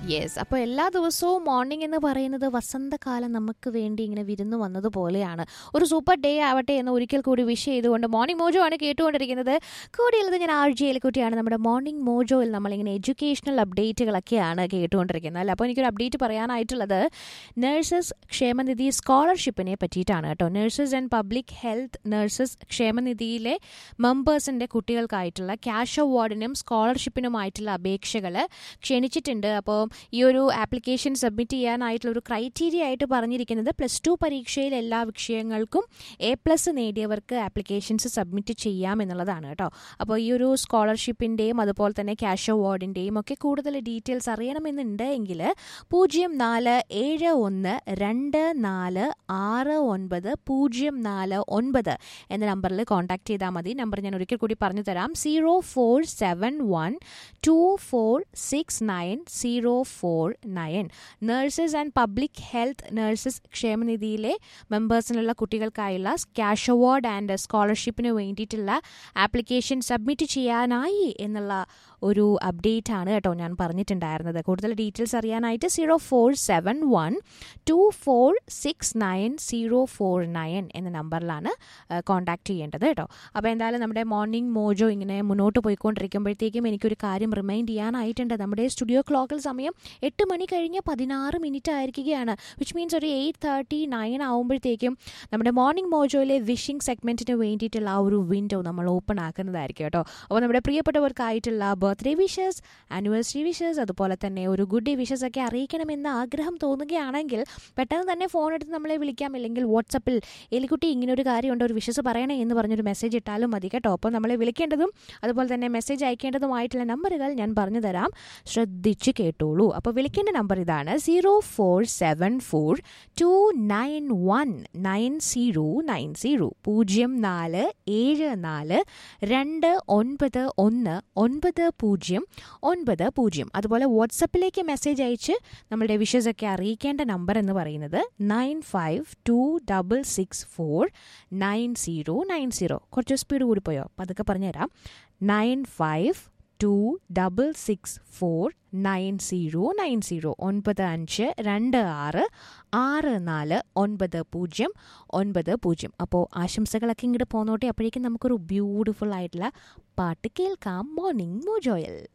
yes അപ്പോൾ എല്ലാ ദിവസവും മോർണിംഗ് എന്ന് പറയുന്നത് വസന്തകാലം നമുക്ക് വേണ്ടി ഇങ്ങനെ വിരുന്ന് വന്നതുപോലെയാണ് ഒരു സൂപ്പർ ഡേ ആവട്ടെ എന്ന് ഒരിക്കൽ കൂടി വിഷ് ചെയ്തുകൊണ്ട് മോർണിംഗ് മോജോ ആണ് കേട്ടുകൊണ്ടിരിക്കുന്നത് കൂടിയുള്ളത് ഞാൻ ആർ ജി എലിക്കുട്ടിയാണ് നമ്മുടെ മോർണിംഗ് മോജോയിൽ നമ്മളിങ്ങനെ എഡ്യൂക്കേഷണൽ അപ്ഡേറ്റുകളൊക്കെയാണ് കേട്ടുകൊണ്ടിരിക്കുന്നത് അല്ല അപ്പോൾ എനിക്കൊരു അപ്ഡേറ്റ് പറയാനായിട്ടുള്ളത് നഴ്സസ് ക്ഷേമനിധി സ്കോളർഷിപ്പിനെ പറ്റിയിട്ടാണ് കേട്ടോ nurses and public health nurses ക്ഷേമനിധിയിലെ മെമ്പേഴ്സിൻ്റെ കുട്ടികൾക്കായിട്ടുള്ള ക്യാഷ് അവാർഡിനും സ്കോളർഷിപ്പിനുമായിട്ടുള്ള അപേക്ഷകൾ ക്ഷണിച്ചിട്ടുണ്ട് അപ്പോൾ ഈ ഒരു ആപ്ലിക്കേഷൻ സബ്മിറ്റ് ചെയ്യാനായിട്ടുള്ള ഒരു ക്രൈറ്റീരിയ ആയിട്ട് പറഞ്ഞിരിക്കുന്നത് പ്ലസ് ടു പരീക്ഷയിൽ എല്ലാ വിഷയങ്ങൾക്കും എ പ്ലസ് നേടിയവർക്ക് ആപ്ലിക്കേഷൻസ് സബ്മിറ്റ് ചെയ്യാം എന്നുള്ളതാണ് കേട്ടോ അപ്പോൾ ഈ ഒരു സ്കോളർഷിപ്പിൻ്റെയും അതുപോലെ തന്നെ ക്യാഷ് അവാർഡിൻ്റെയും ഒക്കെ കൂടുതൽ ഡീറ്റെയിൽസ് അറിയണമെന്നുണ്ട് എങ്കിൽ പൂജ്യം നാല് ഏഴ് ഒന്ന് രണ്ട് നാല് ആറ് ഒൻപത് പൂജ്യം നാല് ഒൻപത് എന്ന നമ്പറിൽ കോൺടാക്ട് ചെയ്താൽ മതി നമ്പർ ഞാൻ ഒരിക്കൽ കൂടി പറഞ്ഞു തരാം zero four seven one two four six nine zero four nine nurses and public health nurses ക്ഷേമനിധിയിലെ മെമ്പേഴ്സിനുള്ള കുട്ടികൾക്കായുള്ള ക്യാഷ് അവാർഡ് ആൻഡ് സ്കോളർഷിപ്പിന് വേണ്ടിയിട്ടുള്ള ആപ്ലിക്കേഷൻ സബ്മിറ്റ് ചെയ്യാനായി എന്നുള്ള ഒരു അപ്ഡേറ്റ് ആണ് കേട്ടോ ഞാൻ പറഞ്ഞിട്ടുണ്ടായിരുന്നത് കൂടുതൽ ഡീറ്റെയിൽസ് അറിയാനായിട്ട് zero four seven one two four six nine zero four nine എന്ന നമ്പറിലാണ് കോൺടാക്ട് ചെയ്യേണ്ടത് കേട്ടോ അപ്പോൾ എന്തായാലും നമ്മുടെ മോർണിംഗ് മോജോ ഇങ്ങനെ മുന്നോട്ട് പോയിക്കൊണ്ടിരിക്കുമ്പോഴത്തേക്കും എനിക്കൊരു കാര്യം റിമൈൻഡ് ചെയ്യാനായിട്ടുണ്ട് നമ്മുടെ സ്റ്റുഡിയോ ക്ലോക്കിൽ സമയം എട്ട് മണി കഴിഞ്ഞ് പതിനാറ് മിനിറ്റ് ആയിരിക്കുകയാണ് വിച്ച് മീൻസ് ഒരു എയ്റ്റ് തേർട്ടി നയൻ ആകുമ്പോഴത്തേക്കും നമ്മുടെ മോർണിംഗ് മോജോയിലെ വിഷിംഗ് സെഗ്മെൻറ്റിന് വേണ്ടിയിട്ടുള്ള ആ ഒരു വിൻഡോ നമ്മൾ ഓപ്പൺ ആക്കുന്നതായിരിക്കും കേട്ടോ അപ്പോൾ നമ്മുടെ പ്രിയപ്പെട്ടവർക്കായിട്ടുള്ള ബർത്ത്ഡേ വിഷസ് ആനിവേഴ്സറി വിഷസ് അതുപോലെ തന്നെ ഒരു ഗുഡ് ഡേ വിഷസ് ഒക്കെ അറിയിക്കണമെന്ന് ആഗ്രഹം തോന്നുകയാണെങ്കിൽ പെട്ടെന്ന് തന്നെ ഫോൺ എടുത്ത് നമ്മളെ വിളിക്കാം അല്ലെങ്കിൽ വാട്സപ്പിൽ എലിക്കുട്ടി ഇങ്ങനെ ഒരു കാര്യമുണ്ട് ഒരു വിഷസ് പറയണേ എന്ന് പറഞ്ഞൊരു മെസ്സേജ് ഇട്ടാലും മതി കേട്ടോ അപ്പോൾ നമ്മളെ വിളിക്കേണ്ടതും അതുപോലെ തന്നെ മെസ്സേജ് അയക്കേണ്ടതുമായിട്ടുള്ള നമ്പറുകൾ ഞാൻ പറഞ്ഞു തരാം ശ്രദ്ധിച്ച് കേട്ടോളൂ അപ്പോൾ വിളിക്കേണ്ട നമ്പർ ഇതാണ് zero four seven four two nine one nine zero nine zero പൂജ്യം നാല് ഏഴ് നാല് രണ്ട് ഒൻപത് ഒന്ന് ഒൻപത് പൂജ്യം ഒൻപത് പൂജ്യം അതുപോലെ വാട്സപ്പിലേക്ക് മെസ്സേജ് അയച്ച് നമ്മളുടെ വിഷസ് ഒക്കെ അറിയിക്കേണ്ട നമ്പർ എന്ന് പറയുന്നത് nine five two double six four nine zero nine zero കുറച്ച് സ്പീഡ് കൂടിപ്പോയോ പതുക്കെ പറഞ്ഞുതരാം nine five two double six four nine zero nine zero ഒൻപത് അഞ്ച് രണ്ട് ആറ് ആറ് നാല് ഒൻപത് പൂജ്യം ഒൻപത് പൂജ്യം അപ്പോൾ ആശംസകളൊക്കെ ഇങ്ങോട്ട് പോന്നോട്ടെ അപ്പോഴേക്കും നമുക്കൊരു ബ്യൂട്ടിഫുൾ ആയിട്ടുള്ള പാട്ട് കേൾക്കാം മോർണിംഗ് മോജോയൽ